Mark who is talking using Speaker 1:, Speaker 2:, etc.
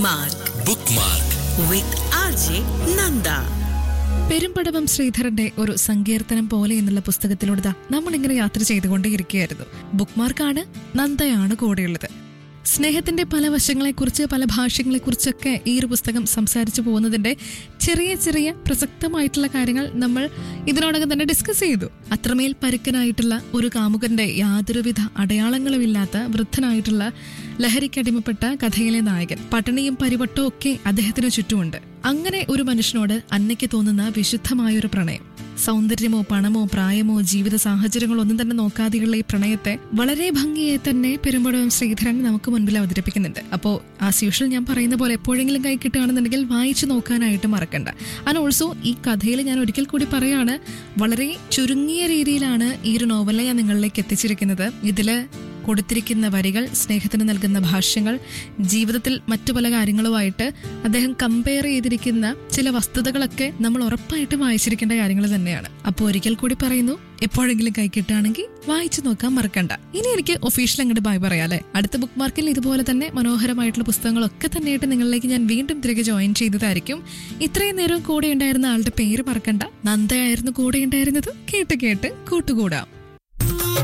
Speaker 1: Bookmark
Speaker 2: bookmark
Speaker 1: with RJ Nanda.
Speaker 3: Perumbadavam ശ്രീധരന്റെ ഒരു സങ്കീർത്തനം പോലെ എന്നുള്ള പുസ്തകത്തിലൂടെ ദാ നമ്മളിങ്ങനെ യാത്ര ചെയ്തുകൊണ്ടേയിരിക്കുകയായിരുന്നു ബുക്ക് മാർക്കാണ് നന്ദയാണ് കൂടെയുള്ളത് സ്നേഹത്തിന്റെ പല വശങ്ങളെക്കുറിച്ച് പല ഭാഷ്യങ്ങളെക്കുറിച്ചൊക്കെ ഈ ഒരു പുസ്തകം സംസാരിച്ചു പോകുന്നതിന്റെ ചെറിയ ചെറിയ പ്രസക്തമായിട്ടുള്ള കാര്യങ്ങൾ നമ്മൾ ഇതിനോടകം തന്നെ ഡിസ്കസ് ചെയ്തു അത്രമേൽ പരുക്കനായിട്ടുള്ള ഒരു കാമുകന്റെ യാതൊരുവിധ അടയാളങ്ങളുമില്ലാത്ത വൃദ്ധനായിട്ടുള്ള ലഹരിക്കടിമപ്പെട്ട കഥയിലെ നായകൻ പട്ടിണിയും പരിവട്ടവും ഒക്കെ അദ്ദേഹത്തിന് ചുറ്റുമുണ്ട് അങ്ങനെ ഒരു മനുഷ്യനോട് അന്നയ്ക്ക് തോന്നുന്ന വിശുദ്ധമായൊരു പ്രണയം സൗന്ദര്യമോ പണമോ പ്രായമോ ജീവിത സാഹചര്യങ്ങളോ ഒന്നും തന്നെ നോക്കാതെയുള്ള ഈ പ്രണയത്തെ വളരെ ഭംഗിയെ തന്നെ പെരുമ്പടവം ശ്രീധരൻ നമുക്ക് മുൻപിൽ അവതരിപ്പിക്കുന്നുണ്ട് അപ്പോൾ ആസ് യൂഷ്വൽ ഞാൻ പറയുന്ന പോലെ എപ്പോഴെങ്കിലും കൈ കിട്ടുകയാണെന്നുണ്ടെങ്കിൽ വായിച്ചു നോക്കാനായിട്ട് മറക്കണ്ട ആൻഡ് ഓൾസോ ഈ കഥയിൽ ഞാൻ ഒരിക്കൽ കൂടി പറയാണ് വളരെ ചുരുങ്ങിയ രീതിയിലാണ് ഈ ഒരു നോവലിനെ ഞാൻ നിങ്ങളിലേക്ക് എത്തിച്ചിരിക്കുന്നത് ഇതില് കൊടുത്തിരിക്കുന്ന വരികൾ സ്നേഹത്തിന് നൽകുന്ന ഭാഷ്യങ്ങൾ ജീവിതത്തിൽ മറ്റു പല കാര്യങ്ങളുമായിട്ട് അദ്ദേഹം കമ്പയർ ചെയ്തിരിക്കുന്ന ചില വസ്തുതകളൊക്കെ നമ്മൾ ഉറപ്പായിട്ട് വായിച്ചിരിക്കേണ്ട കാര്യങ്ങൾ തന്നെയാണ് അപ്പോൾ ഒരിക്കൽ കൂടി പറയുന്നു എപ്പോഴെങ്കിലും കൈ കിട്ടുകയാണെങ്കിൽ വായിച്ചു നോക്കാൻ മറക്കണ്ട ഇനി എനിക്ക് ഒഫീഷ്യൽ അങ്ങോട്ട് ബൈ പറയാം അല്ലെ അടുത്ത ബുക്ക് മാർക്കിൽ ഇതുപോലെ തന്നെ മനോഹരമായിട്ടുള്ള പുസ്തകങ്ങളൊക്കെ തന്നെയായിട്ട് നിങ്ങളിലേക്ക് ഞാൻ വീണ്ടും തിരികെ ജോയിൻ ചെയ്തതായിരിക്കും ഇത്രയും നേരം കൂടെ ഉണ്ടായിരുന്ന ആളുടെ പേര് മറക്കണ്ട നന്ദയായിരുന്നു കൂടെ ഉണ്ടായിരുന്നത് കേട്ട് കേട്ട് കൂട്ടുകൂടാം